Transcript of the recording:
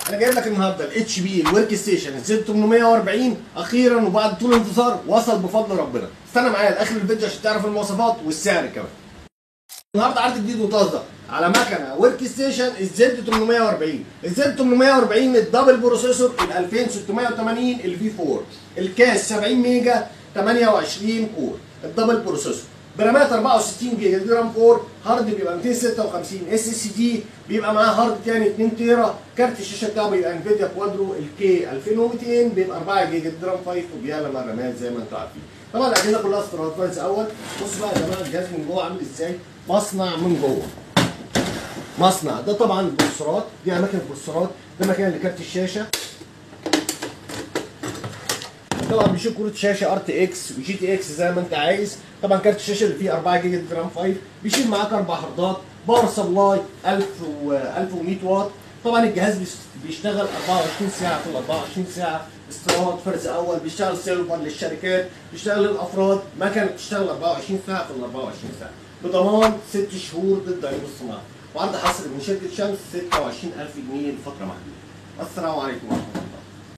انا جايب لك النهارده الاتش بي الورك ستيشن زد 840 اخيرا وبعد طول انتظار وصل بفضل ربنا استنى معايا لاخر الفيديو عشان تعرف المواصفات والسعر كمان النهارده عرض جديد مطازه على مكنه ورك ستيشن الزد 840 الزد 840 الدبل بروسيسور ال 2680 الفي 4 الكاس 70 ميجا 28 كور الدبل بروسيسور برامات 64 جيجا دي رام 4 هارد بيبقى 256 اس اس دي بيبقى معاه هارد تاني 2 تيرا كارت الشاشه بتاعه بيبقى انفيديا كوادرو الكي 2200 بيبقى 4 جيجا دي رام 5 وبيعلى مع الرامات زي ما انتم عارفين طبعا الاجهزه كلها استيراد فايز اول بصوا بقى يا جماعه الجهاز من جوه عامل ازاي مصنع من جوه مصنع ده طبعا البروسيسورات دي اماكن البروسيسورات ده مكان لكارت الشاشه طبعا بيشيل كروت شاشه ار تي اكس وجي تي اكس زي ما انت عايز طبعا كارت الشاشه اللي فيه 4 جيجا رام 5 بيشيل معاك اربع هاردات باور سبلاي 1000 و 1100 واط طبعا الجهاز بيشتغل 24 ساعه في ال 24 ساعه استيراد فرز اول بيشتغل سيلفر للشركات بيشتغل للافراد مكنه بتشتغل 24 ساعه في ال 24 ساعه بضمان 6 شهور ضد عيوب الصناعه وعرض حصري من شركه شمس 26000 جنيه لفتره محدوده السلام عليكم ورحمه الله